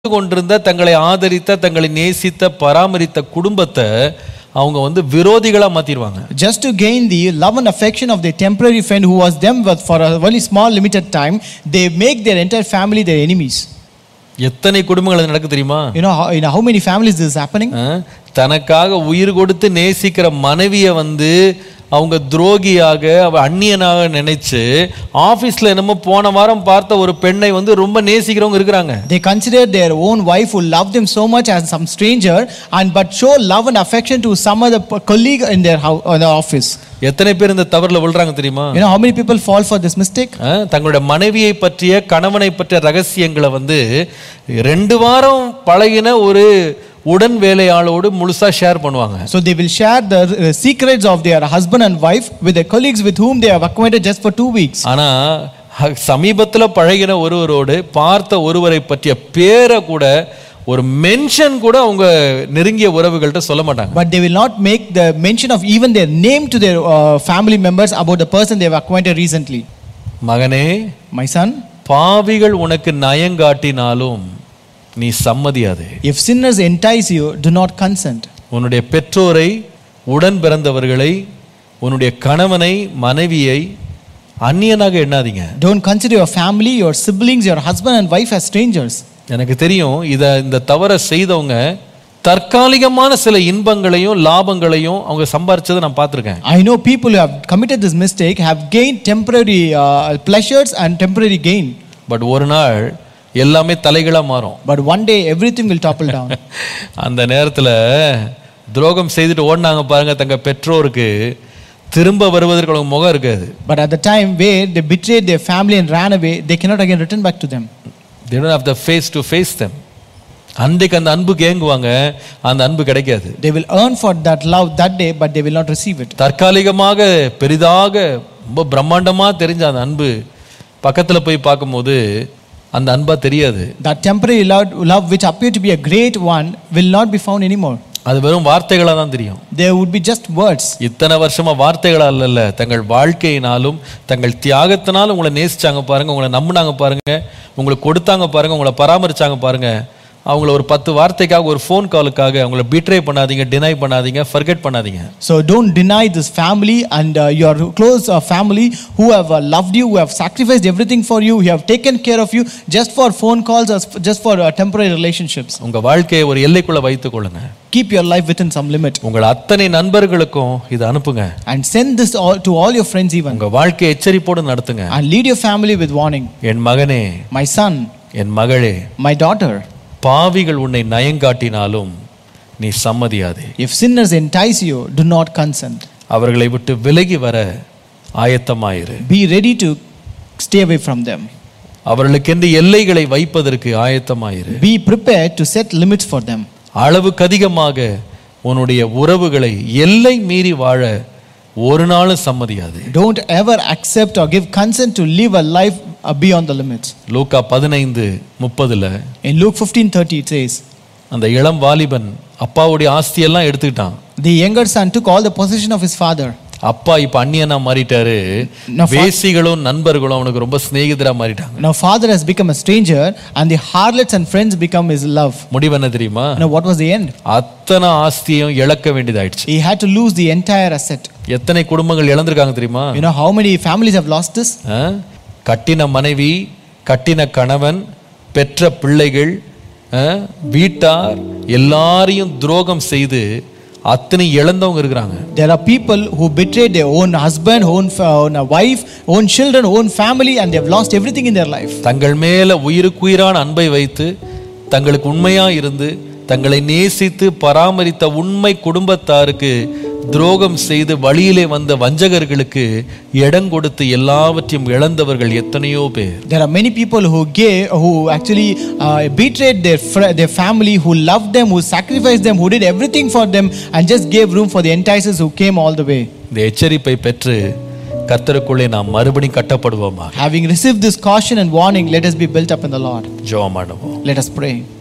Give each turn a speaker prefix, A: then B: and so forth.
A: கொண்டிருந்த தங்களை ஆதரித்த தங்களை நேசித்த பராமரித்த குடும்பத்தை அவங்க வந்து விரோதிகளா மாத்திடுவாங்க
B: Just to gain the love and affection of their temporary friend who was them with- for a very small limited time, they make their entire family their enemies.
A: எத்தனை குடும்பங்கள் அது நடக்கு தெரியுமா
B: You know how, in how many families this is happening?
A: ஆ? தனக்காக உயிர் கொடுத்து நேசிக்கிற மனைவியை வந்து அவங்க துரோகியாக அவ அந்நியனாக நினைச்சு ஆபீஸ்ல என்னமோ போன வாரம் பார்த்த ஒரு பெண்ணை வந்து ரொம்ப நேசிக்கிறவங்க இருக்கிறாங்க
B: They consider their own wife who loved them so much as some stranger and but show love and affection to some other p- colleague in their, house, in their office.
A: எத்தனை பேர் இந்த தவறுல விழுறாங்க தெரியுமா
B: You know how many people fall for this mistake?
A: ஆ? தங்களுடைய மனைவியை பற்றிய கணவனை பற்றிய ரகசியங்களை வந்து ரெண்டு வாரம் பழகின ஒரு உடன் வேலையாளோடு முழுசா ஷேர் பண்ணுவாங்க
B: So they will share the uh, secrets of their husband and wife with their colleagues with whom they have acquainted just for two weeks.
A: ஆனா ஹ- சமீபத்துல பழகின ஒருவரோடு பார்த்த ஒருவரை பற்றிய பேரை கூட ஒரு மென்ஷன் கூட அவங்க நெருங்கிய உறவுகள்கிட்ட சொல்ல மாட்டாங்க
B: But they will not make the mention of even their name to their uh, family members about the person they have acquainted recently.
A: மகனே
B: My son,
A: பாவிகள் உனக்கு நயங்காட்டினாலும் நீ சம்மதியாதே
B: if sinners entice you, do not consent.
A: உன்னுடைய பெற்றோரை உடன் பிறந்தவர்களை உன்னுடைய கணவனை மனைவியை அந்நியனாக எண்ணாதீங்க
B: Don't consider your family, your siblings, your husband and wife as strangers.
A: எனக்கு தெரியும் இத இந்த தவறை செய்தவங்க தற்காலிகமான சில இன்பங்களையும் லாபங்களையும் அவங்க சம்பாரிச்சதை நான் பார்த்துருக்கேன்
B: I know people who have committed this mistake have gained temporary uh, pleasures and temporary gain.
A: But ஒரு நாள் எல்லாமே தலைகளாக மாறும்
B: But one day everything will topple down.
A: அந்த நேரத்தில் துரோகம் செய்துட்டு ஓடினாங்க பாருங்க தங்க பெற்றோருக்கு திரும்ப வருவதற்கு அவங்க முகம் இருக்காது
B: But at the time where they betrayed their family and ran away, they cannot again return back to them.
A: they don't have the face to face them அன்றைக்கு அந்த அன்புக்கு ஏங்குவாங்க அந்த அன்பு கிடைக்காது
B: They will earn for that love that day, but they will not receive it.
A: தற்காலிகமாக பெரிதாக ரொம்ப பிரம்மாண்டமா தெரிஞ்ச அந்த அன்பு பக்கத்துல போய் பார்க்கும்போது அந்த அன்பா தெரியாது
B: That temporary love, love which appeared to be a great one will not be found anymore.
A: அது வெறும் வார்த்தைகளா தான் தெரியும்
B: There would be just words.
A: இத்தனை வருஷமா வார்த்தைகளா அல்ல தங்கள் வாழ்க்கையினாலும் தங்கள் தியாகத்தினாலும் உங்களை நேசிச்சாங்க பாருங்க உங்களை நம்பினாங்க பாருங்க உங்களுக்கு கொடுத்தாங்க பாருங்க உங்களை பராமரிச்சாங்க பாருங்க அவங்கள ஒரு பத்து வார்த்தைக்காக ஒரு ஃபோன் காலுக்காக அவங்கள பிட்ரே பண்ணாதீங்க டினை பண்ணாதீங்க ஃபர்கெட் பண்ணாதீங்க
B: So don't deny this family and uh, your close uh, family who have uh, loved you, who have sacrificed everything for you, who have taken care of you just for phone calls or just for uh, temporary relationships.
A: உங்க வாழ்க்கையை ஒரு எல்லைக்குள்ள வைத்துக் கொள்ளுங்க
B: Keep your life within some limit
A: உங்கள் அத்தனை நண்பர்களுக்கும் இதை அனுப்புங்க
B: and send this all, to all your friends even
A: உங்க வாழ்க்கையை எச்சரிப்போடு நடத்துங்க
B: and lead your family with warning.
A: என் மகனே
B: My son,
A: என் மகளே
B: my daughter,
A: பாவிகள் உன்னை நயங்காட்டினாலும் நீ சம்மதியாதே
B: if sinners entice you, do not consent.
A: அவர்களை விட்டு விலகி வர ஆயத்தமாயிரு
B: Be ready to stay away from them.
A: அவர்களுக்கென்று எல்லைகளை வைப்பதற்கு ஆயத்தமாயிரு
B: Be prepared to set limits for them.
A: அளவுக்கு அதிகமாக உன்னுடைய உறவுகளை எல்லை மீறி வாழ ஒரு நாளும் சம்மதியாது
B: Don't ever accept or give consent to live a life uh, beyond the limits.
A: லூக்கா பதினைந்து முப்பதுல
B: In Luke 15:30 it says,
A: அந்த இளம் வாலிபன் அப்பாவுடைய ஆஸ்தியெல்லாம் எடுத்துக்கிட்டான்
B: The younger son took all the possession of his father.
A: அப்பா இப்ப அந்நியனா மாறிட்டாரு
B: நான் fa-
A: வேசிகளும் நண்பர்களும் அவனுக்கு ரொம்ப சிநேகிதரா மாறிட்டாங்க
B: Now father has become a stranger and the harlots and friends become his love.
A: முடிவு என்ன தெரியுமா
B: Now what was the end?
A: அத்தனை ஆஸ்தியையும் இழக்க வேண்டியதாயிடுச்சு
B: He had to lose the entire asset.
A: எத்தனை குடும்பங்கள் இழந்திருக்காங்க தெரியுமா
B: You know how many families have lost this?
A: ஆ? கட்டின மனைவி கட்டின கணவன் பெற்ற பிள்ளைகள் ஆ? வீட்டார் எல்லாரையும் துரோகம் செய்து அத்தனை இழந்தவங்க இருக்கிறாங்க
B: There are people who betrayed their own husband, own, fa- own wife, own children, own family, and they have lost everything in their life.
A: தங்கள் மேல உயிருக்குயிரான அன்பை வைத்து தங்களுக்கு உண்மையா இருந்து தங்களை நேசித்து பராமரித்த உண்மை குடும்பத்தாருக்கு துரோகம் செய்து வழியிலே வந்த வஞ்சகர்களுக்கு இடம் கொடுத்து எல்லாவற்றையும் இழந்தவர்கள் எத்தனையோ பேர்
B: There are many people who gave, who actually uh, betrayed their fr- their family, who loved them, who sacrificed them, who did everything for them, and just gave room for the enticers who came all the way.
A: இந்த எச்சரிப்பை பெற்று கர்த்தருக்குள்ளே நாம் மறுபடியும் கட்டப்படுவோமா
B: Having received this caution and warning, let us be built up in the Lord.
A: ஜெபம் பண்ணுவோம்
B: Let us pray.